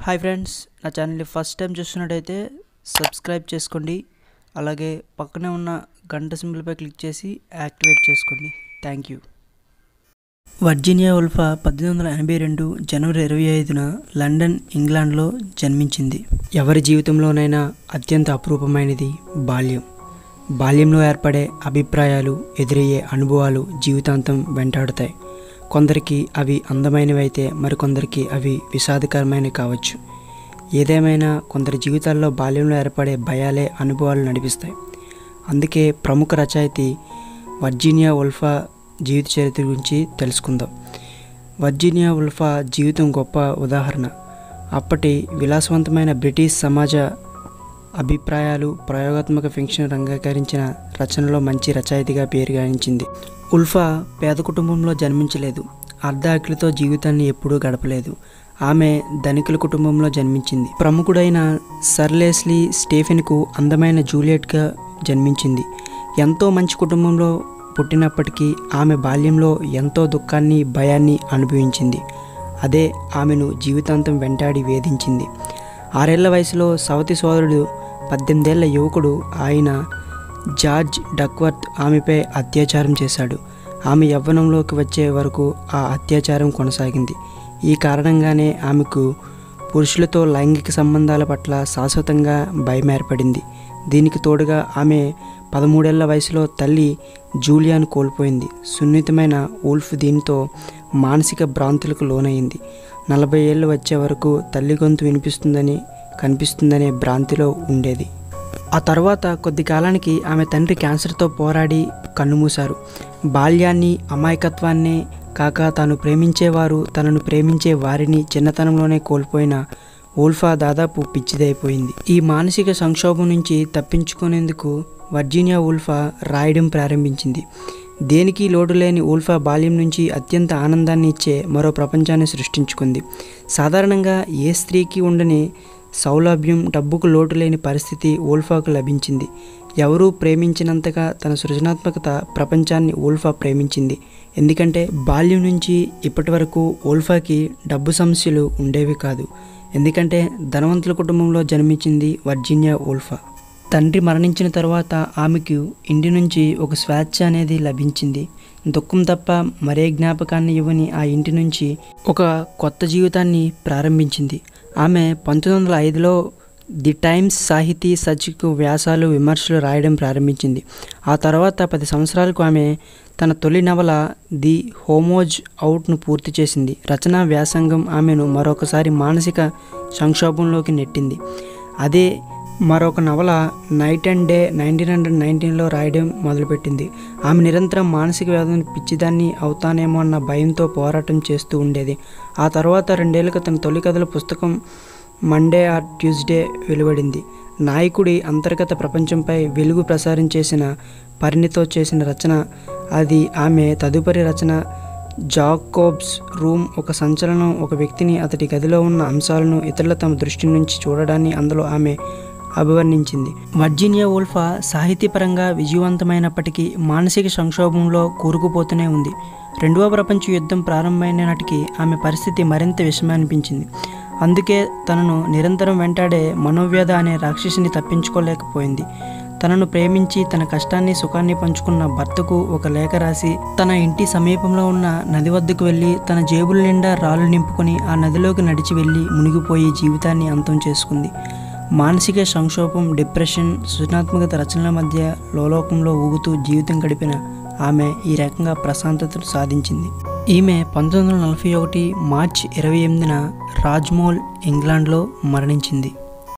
hi friends నా ఛానల్ని first time చూస్తున్నట్టయితే సబ్స్క్రైబ్ చేసుకోండి అలాగే పక్కనే ఉన్న గంట సింబల్పై క్లిక్ చేసి యాక్టివేట్ చేసుకోండి థ్యాంక్ యూ వర్జీనియా ఉల్ఫా పద్దెనిమిది వందల ఎనభై రెండు జనవరి ఇరవై ఐదున లండన్ ఇంగ్లాండ్లో జన్మించింది ఎవరి జీవితంలోనైనా అత్యంత అపురూపమైనది బాల్యం బాల్యంలో ఏర్పడే అభిప్రాయాలు ఎదురయ్యే అనుభవాలు జీవితాంతం వెంటాడుతాయి కొందరికి అవి అందమైనవి అయితే మరికొందరికి అవి విషాదకరమైనవి కావచ్చు ఏదేమైనా కొందరి జీవితాల్లో బాల్యంలో ఏర్పడే భయాలే అనుభవాలు నడిపిస్తాయి అందుకే ప్రముఖ రచయిత వర్జీనియా ఉల్ఫా జీవిత చరిత్ర గురించి తెలుసుకుందాం వర్జీనియా ఉల్ఫా జీవితం గొప్ప ఉదాహరణ అప్పటి విలాసవంతమైన బ్రిటిష్ సమాజ అభిప్రాయాలు ప్రయోగాత్మక ఫిక్షన్ రంగీకరించిన రచనలో మంచి రచయితగా పేరుగాంచింది ఉల్ఫా పేద కుటుంబంలో జన్మించలేదు అర్ధాకిలితో జీవితాన్ని ఎప్పుడూ గడపలేదు ఆమె ధనికుల కుటుంబంలో జన్మించింది ప్రముఖుడైన సర్లేస్లీ స్టేఫెన్కు అందమైన జూలియట్గా జన్మించింది ఎంతో మంచి కుటుంబంలో పుట్టినప్పటికీ ఆమె బాల్యంలో ఎంతో దుఃఖాన్ని భయాన్ని అనుభవించింది అదే ఆమెను జీవితాంతం వెంటాడి వేధించింది ఆరేళ్ల వయసులో సవతి సోదరుడు పద్దెనిమిదేళ్ల యువకుడు ఆయన జార్జ్ డక్వర్త్ ఆమెపై అత్యాచారం చేశాడు ఆమె యవ్వనంలోకి వచ్చే వరకు ఆ అత్యాచారం కొనసాగింది ఈ కారణంగానే ఆమెకు పురుషులతో లైంగిక సంబంధాల పట్ల శాశ్వతంగా భయం ఏర్పడింది దీనికి తోడుగా ఆమె పదమూడేళ్ల వయసులో తల్లి జూలియాను కోల్పోయింది సున్నితమైన ఉల్ఫ్ దీనితో మానసిక భ్రాంతులకు లోనైంది నలభై ఏళ్ళు వచ్చే వరకు తల్లి గొంతు వినిపిస్తుందని కనిపిస్తుందనే భ్రాంతిలో ఉండేది ఆ తర్వాత కొద్ది కాలానికి ఆమె తండ్రి క్యాన్సర్తో పోరాడి కన్నుమూశారు బాల్యాన్ని అమాయకత్వాన్నే కాక తాను ప్రేమించేవారు తనను ప్రేమించే వారిని చిన్నతనంలోనే కోల్పోయిన ఊల్ఫా దాదాపు పిచ్చిదైపోయింది ఈ మానసిక సంక్షోభం నుంచి తప్పించుకునేందుకు వర్జీనియా ఊల్ఫా రాయడం ప్రారంభించింది దేనికి లోటు లేని ఊల్ఫా బాల్యం నుంచి అత్యంత ఆనందాన్ని ఇచ్చే మరో ప్రపంచాన్ని సృష్టించుకుంది సాధారణంగా ఏ స్త్రీకి ఉండని సౌలభ్యం డబ్బుకు లోటు లేని పరిస్థితి ఊల్ఫాకు లభించింది ఎవరూ ప్రేమించినంతగా తన సృజనాత్మకత ప్రపంచాన్ని ఊల్ఫా ప్రేమించింది ఎందుకంటే బాల్యం నుంచి ఇప్పటి వరకు ఊల్ఫాకి డబ్బు సమస్యలు ఉండేవి కాదు ఎందుకంటే ధనవంతుల కుటుంబంలో జన్మించింది వర్జీనియా ఊల్ఫా తండ్రి మరణించిన తర్వాత ఆమెకు ఇంటి నుంచి ఒక స్వేచ్ఛ అనేది లభించింది దుఃఖం తప్ప మరే జ్ఞాపకాన్ని ఇవ్వని ఆ ఇంటి నుంచి ఒక కొత్త జీవితాన్ని ప్రారంభించింది ఆమె పంతొమ్మిది వందల ఐదులో ది టైమ్స్ సాహితీ సచికు వ్యాసాలు విమర్శలు రాయడం ప్రారంభించింది ఆ తర్వాత పది సంవత్సరాలకు ఆమె తన తొలి నవల ది హోమోజ్ అవుట్ను పూర్తి చేసింది రచనా వ్యాసంగం ఆమెను మరొకసారి మానసిక సంక్షోభంలోకి నెట్టింది అదే మరొక నవల night and day nineteen hundred నైన్టీన్లో రాయడం మొదలుపెట్టింది ఆమె నిరంతరం మానసిక వేదన పిచ్చిదాన్ని అవుతానేమో అన్న భయంతో పోరాటం చేస్తూ ఉండేది ఆ తర్వాత రెండేళ్లకు తన తొలి కథల పుస్తకం మండే ఆర్ ట్యూస్డే వెలువడింది నాయకుడి అంతర్గత ప్రపంచంపై వెలుగు ప్రసారం చేసిన పరిణితో చేసిన రచన అది ఆమె తదుపరి రచన జాకోబ్స్ రూమ్ ఒక సంచలనం ఒక వ్యక్తిని అతడి గదిలో ఉన్న అంశాలను ఇతరుల తమ దృష్టి నుంచి చూడడాన్ని అందులో ఆమె అభివర్ణించింది వర్జీనియా ఉల్ఫా సాహితీపరంగా విజయవంతమైనప్పటికీ మానసిక సంక్షోభంలో కూరుకుపోతూనే ఉంది రెండవ ప్రపంచ యుద్ధం ప్రారంభమైన నాటికి ఆమె పరిస్థితి మరింత విషమనిపించింది అందుకే తనను నిరంతరం వెంటాడే మనోవ్యధ అనే రాక్షసిని తప్పించుకోలేకపోయింది తనను ప్రేమించి తన కష్టాన్ని సుఖాన్ని పంచుకున్న భర్తకు ఒక లేఖ రాసి తన ఇంటి సమీపంలో ఉన్న నది వద్దకు వెళ్ళి తన జేబుల నిండా రాళ్ళు నింపుకొని ఆ నదిలోకి నడిచి వెళ్ళి మునిగిపోయి జీవితాన్ని అంతం చేసుకుంది మానసిక సంక్షోభం డిప్రెషన్ సృజనాత్మకత రచనల మధ్య లోలోకంలో ఊగుతూ జీవితం గడిపిన ఆమె ఈ రకంగా ప్రశాంతతను సాధించింది ఈమె పంతొమ్మిది వందల నలభై ఒకటి మార్చి ఇరవై ఎనిమిదిన రాజ్మోల్ ఇంగ్లాండ్లో మరణించింది